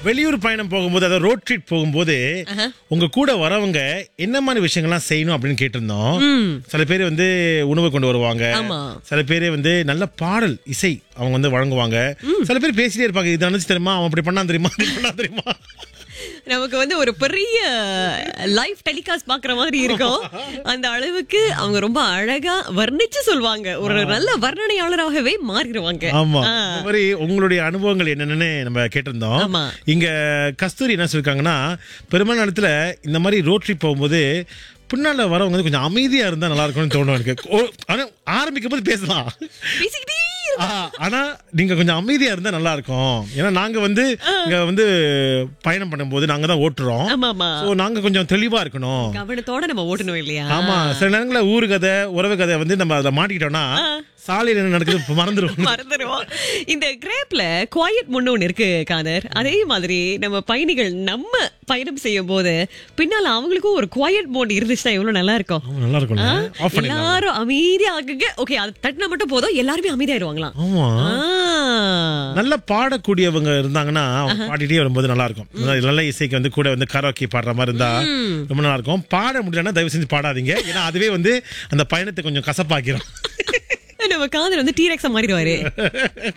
வெளியூர் பயணம் போகும்போது அதாவது ரோட் ட்ரிப் போகும்போது உங்க கூட வரவங்க என்ன மாதிரி விஷயங்கள்லாம் செய்யணும் அப்படின்னு கேட்டிருந்தோம் சில பேர் வந்து உணவு கொண்டு வருவாங்க ஆமா. சில பேர் வந்து நல்ல பாடல் இசை அவங்க வந்து வழங்குவாங்க சில பேர் பேசிட்டே இருப்பாங்க இது நினைச்சு தெரியுமா அவன் அப்படி பண்ணா தெரியுமா அப்படி பண்ணா தெரியுமா நமக்கு வந்து ஒரு பெரிய லைவ் டெலிகாஸ்ட் பாக்குற மாதிரி இருக்கும் அந்த அளவுக்கு அவங்க ரொம்ப அழகா வர்ணிச்சு சொல்வாங்க ஒரு நல்ல வர்ணனையாளராகவே மாறிடுவாங்க ஆமா ஆ. இந்த மாதிரி உங்களுடைய அனுபவங்கள் என்னென்னு நம்ம கேட்டிருந்தோம் ஆமா. இங்க கஸ்தூரி என்ன சொல்லிருக்காங்கன்னா பெரும்பாலான இடத்துல இந்த மாதிரி ரோட் ட்ரிப் போகும்போது பின்னால வரவங்க வந்து கொஞ்சம் அமைதியா இருந்தா நல்லா இருக்கும்னு தோணும் எனக்கு ஓ, ஆனா ஆரம்பிக்கும் போது பேசலாம் பேசிக்கிட்டே ஆ, ஆனா நீங்க கொஞ்சம் அமைதியா இருந்தா நல்லா இருக்கும் ஏன்னா நாங்க வந்து இங்க வந்து பயணம் பண்ணும்போது நாங்க தான் ஓட்டுறோம் ஆமா ஆமா சோ நாங்க கொஞ்சம் தெளிவா இருக்கணும் கவனத்தோட நம்ம ஓட்டணும் இல்லையா ஆமா சில நேரங்கள ஊரு கதை உறவு கதை வந்து நம்ம அதுல மாட்டிக்கிட்டோம்னா சாலையில என்ன நடக்குது இப்ப மறந்துடும் மறந்துடுவோம் இந்த கிரேப்ல குவாய்ட் முன்னு ஒண்ணு இருக்கு காதர் அதே மாதிரி நம்ம பயணிகள் நம்ம பயணம் செய்யும் போது பின்னால அவங்களுக்கும் ஒரு குவாய்ட் மோட் இருந்துச்சுன்னா எவ்வளவு நல்லா இருக்கும் நல்லா இருக்கும் ஆ? ஆஃப் பண்ணிடலாம் எல்லாரும் அமைதியா ஆகுங்க ஓகே அது தட்டினா மட்டும் போதும் எல்லாருமே அமைதியாயிருவாங்களாம் ஆமா ஆ. நல்லா பாடக்கூடியவங்க இருந்தாங்கன்னா அவங்க பாடிட்டே வரும்போது நல்லா இருக்கும் நல்ல- நல்ல இசைக்கு வந்து கூட வந்து கரோக்கி பாடுற மாதிரி இருந்தா ரொம்ப நல்லா இருக்கும் பாட முடியலன்னா தயவு செஞ்சு பாடாதீங்க ஏன்னா அதுவே வந்து அந்த பயணத்தை கொஞ்சம் கசப்பாக்கிரும் நம்ம காதல் வந்து டீரெக்ஸா மாறிடுவாரு